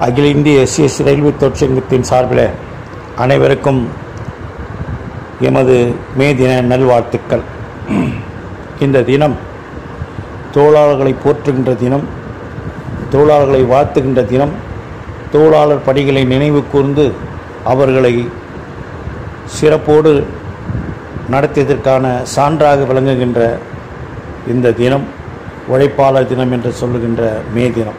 அகில இந்திய SCS railway தொழிற்சங்கத்தின் சார்பில் அனைவருக்கும் எமது மே தின நல்வாழ்த்துக்கள் இந்த தினம் தொழிலாளர்களை போற்றுகின்ற தினம் தொழிலாளர்களை வாழ்த்துகின்ற தினம் தொழிலாளர் பணிகளை நினைவு கூர்ந்து அவர்களை சிறப்போடு நடத்தியதற்கான சான்றாக விளங்குகின்ற இந்த தினம் உழைப்பாளர் தினம் என்று சொல்லுகின்ற மே தினம்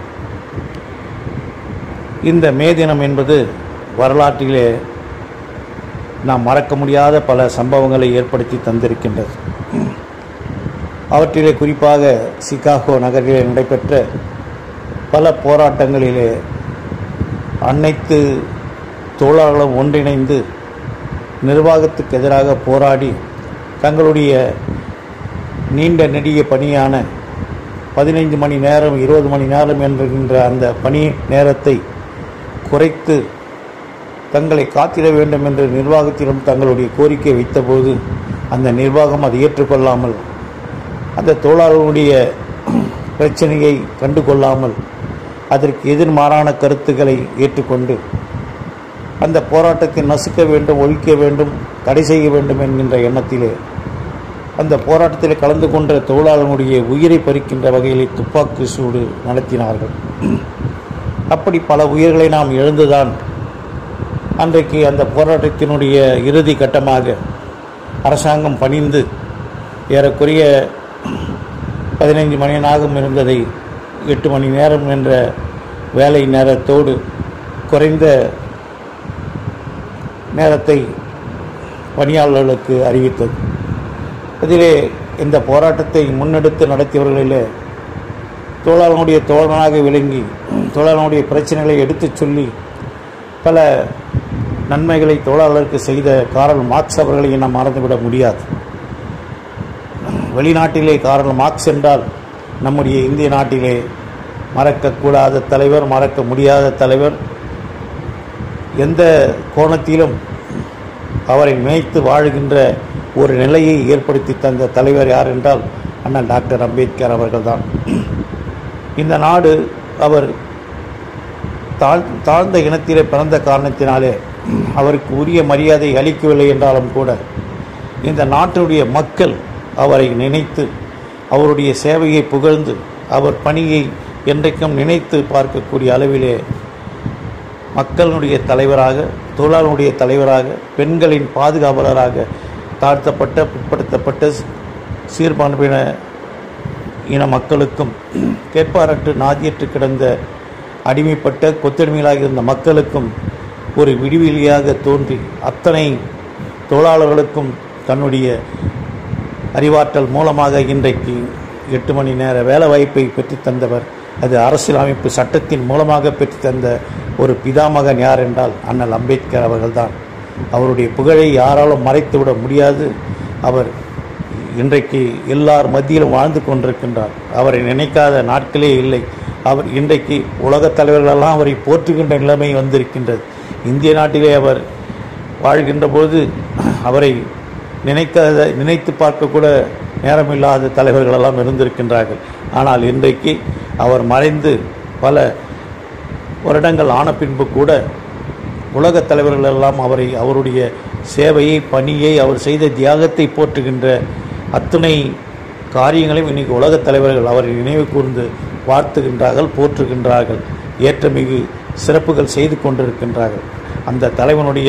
இந்த மே தினம் என்பது வரலாற்றிலே நாம் மறக்க முடியாத பல சம்பவங்களை ஏற்படுத்தி தந்திருக்கின்றது அவற்றிலே குறிப்பாக சிகாகோ நகரிலே நடைபெற்ற பல போராட்டங்களிலே அனைத்து தொழிலாளர்களும் ஒன்றிணைந்து நிர்வாகத்துக்கு எதிராக போராடி தங்களுடைய நீண்ட நெடிய பணியான பதினைந்து மணி நேரம் இருபது மணி நேரம் என்கின்ற அந்த பணி நேரத்தை குறைத்து தங்களை காத்திட வேண்டும் என்று நிர்வாகத்திடம் தங்களுடைய கோரிக்கை வைத்தபோது அந்த நிர்வாகம் அதை ஏற்றுக்கொள்ளாமல் அந்த தொழிலாளர்களுடைய பிரச்சனையை கண்டு கொள்ளாமல் அதற்கு எதிர்மாறான கருத்துக்களை ஏற்றுக்கொண்டு அந்த போராட்டத்தை நசுக்க வேண்டும் ஒழிக்க வேண்டும் தடை செய்ய வேண்டும் என்கின்ற எண்ணத்திலே அந்த போராட்டத்தில் கலந்து கொண்ட தொழிலாளர்களுடைய உயிரை பறிக்கின்ற வகையிலே துப்பாக்கி சூடு நடத்தினார்கள் அப்படி பல உயிர்களை நாம் இழந்துதான் அன்றைக்கு அந்த போராட்டத்தினுடைய இறுதி கட்டமாக அரசாங்கம் பணிந்து ஏறக்குறைய பதினைந்து மணி நேரம் இருந்ததை எட்டு மணி நேரம் என்ற வேலை நேரத்தோடு குறைந்த நேரத்தை பணியாளர்களுக்கு அறிவித்தது அதிலே இந்த போராட்டத்தை முன்னெடுத்து நடத்தியவர்களிலே தொழிலாளர்களுடைய தோழனாக விளங்கி தொழிலாளர்களுடைய பிரச்சனைகளை எடுத்துச் சொல்லி பல நன்மைகளை தொழிலாளருக்கு செய்த காரல் மார்க்ஸ் அவர்களை நாம் மறந்துவிட முடியாது வெளிநாட்டிலே காரல் மார்க்ஸ் என்றால் நம்முடைய இந்திய நாட்டிலே மறக்கக்கூடாத தலைவர் மறக்க முடியாத தலைவர் எந்த கோணத்திலும் அவரை மேய்த்து வாழுகின்ற ஒரு நிலையை ஏற்படுத்தி தந்த தலைவர் யார் என்றால் அண்ணன் டாக்டர் அம்பேத்கர் அவர்கள்தான் இந்த நாடு அவர் தாழ் தாழ்ந்த இனத்திலே பிறந்த காரணத்தினாலே அவருக்கு உரிய மரியாதை அளிக்கவில்லை என்றாலும் கூட இந்த நாட்டினுடைய மக்கள் அவரை நினைத்து அவருடைய சேவையை புகழ்ந்து அவர் பணியை என்றைக்கும் நினைத்து பார்க்கக்கூடிய அளவிலே மக்களுடைய தலைவராக தொழிலாளருடைய தலைவராக பெண்களின் பாதுகாவலராக தாழ்த்தப்பட்ட பிற்படுத்தப்பட்ட சீர்பான்மையின இன மக்களுக்கும் கேட்பாரற்று நாதியற்று கிடந்த அடிமைப்பட்ட கொத்தடிமைகளாக இருந்த மக்களுக்கும் ஒரு விடிவெளியாக தோன்றி அத்தனை தொழிலாளர்களுக்கும் தன்னுடைய அறிவாற்றல் மூலமாக இன்றைக்கு எட்டு மணி நேர வேலை வாய்ப்பை பெற்றுத் தந்தவர் அது அரசியலமைப்பு சட்டத்தின் மூலமாக பெற்றுத் தந்த ஒரு பிதாமகன் யார் என்றால் அண்ணல் அம்பேத்கர் அவர்கள்தான் அவருடைய புகழை யாராலும் மறைத்துவிட முடியாது அவர் இன்றைக்கு எல்லார் மத்தியிலும் வாழ்ந்து கொண்டிருக்கின்றார் அவரை நினைக்காத நாட்களே இல்லை அவர் இன்றைக்கு உலகத் தலைவர்களெல்லாம் அவரை போற்றுகின்ற நிலைமை வந்திருக்கின்றது இந்திய நாட்டிலே அவர் வாழ்கின்ற போது அவரை நினைக்காத நினைத்து பார்க்கக்கூட நேரமில்லாத தலைவர்களெல்லாம் இருந்திருக்கின்றார்கள் ஆனால் இன்றைக்கு அவர் மறைந்து பல வருடங்கள் ஆன பின்பு கூட உலகத் தலைவர்கள் எல்லாம் அவரை அவருடைய சேவையை பணியை அவர் செய்த தியாகத்தை போற்றுகின்ற அத்துணை காரியங்களையும் இன்றைக்கி உலகத் தலைவர்கள் அவரை நினைவு கூர்ந்து வாழ்த்துகின்றார்கள் போற்றுகின்றார்கள் ஏற்றமிகு சிறப்புகள் செய்து கொண்டிருக்கின்றார்கள் அந்த தலைவனுடைய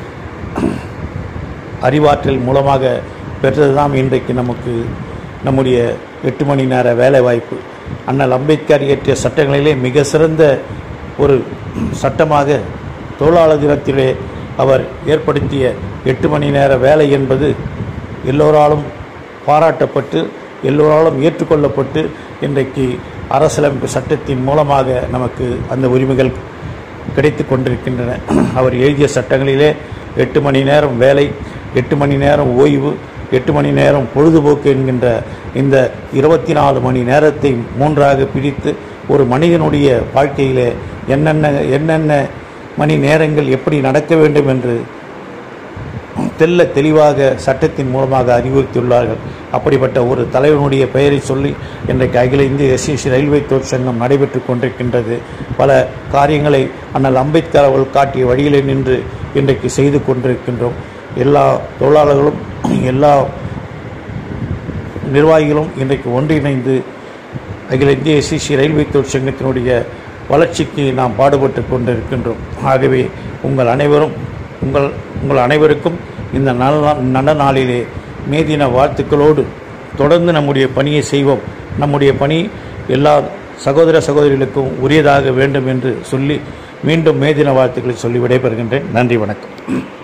அறிவாற்றல் மூலமாக பெற்றதுதான் இன்றைக்கு நமக்கு நம்முடைய எட்டு மணி நேர வேலை வாய்ப்பு அண்ணல் அம்பேத்கர் இயற்றிய சட்டங்களிலே மிக சிறந்த ஒரு சட்டமாக தொழிலாளர் தினத்திலே அவர் ஏற்படுத்திய எட்டு மணி நேர வேலை என்பது எல்லோராலும் பாராட்டப்பட்டு எல்லோராலும் ஏற்றுக்கொள்ளப்பட்டு இன்றைக்கு அரசியலமைப்பு சட்டத்தின் மூலமாக நமக்கு அந்த உரிமைகள் கிடைத்து கொண்டிருக்கின்றன அவர் எழுதிய சட்டங்களிலே எட்டு மணி நேரம் வேலை எட்டு மணி நேரம் ஓய்வு எட்டு மணி நேரம் பொழுதுபோக்கு என்கின்ற இந்த இருபத்தி நாலு மணி நேரத்தை மூன்றாக பிரித்து ஒரு மனிதனுடைய வாழ்க்கையிலே என்னென்ன என்னென்ன மணி நேரங்கள் எப்படி நடக்க வேண்டும் என்று தெல்ல தெளிவாக சட்டத்தின் மூலமாக அறிவுறுத்தியுள்ளார்கள் அப்படிப்பட்ட ஒரு தலைவனுடைய பெயரை சொல்லி இன்றைக்கு அகில இந்திய எஸ்சிஎஸ்சி ரயில்வே தொழிற்சங்கம் நடைபெற்று கொண்டிருக்கின்றது பல காரியங்களை அண்ணல் அம்பேத்கர் அவர்கள் காட்டிய வழியிலே நின்று இன்றைக்கு செய்து கொண்டிருக்கின்றோம் எல்லா தொழிலாளர்களும் எல்லா நிர்வாகிகளும் இன்றைக்கு ஒன்றிணைந்து அகில இந்திய எஸ்சிசி ரயில்வே தொழிற்சங்கத்தினுடைய வளர்ச்சிக்கு நாம் பாடுபட்டு கொண்டிருக்கின்றோம் ஆகவே உங்கள் அனைவரும் உங்கள் உங்கள் அனைவருக்கும் இந்த நல்ல நல்ல நாளிலே மே தின வாழ்த்துக்களோடு தொடர்ந்து நம்முடைய பணியை செய்வோம் நம்முடைய பணி எல்லா சகோதர சகோதரிகளுக்கும் உரியதாக வேண்டும் என்று சொல்லி மீண்டும் மே தின வாழ்த்துக்களை சொல்லி விடைபெறுகின்றேன் நன்றி வணக்கம்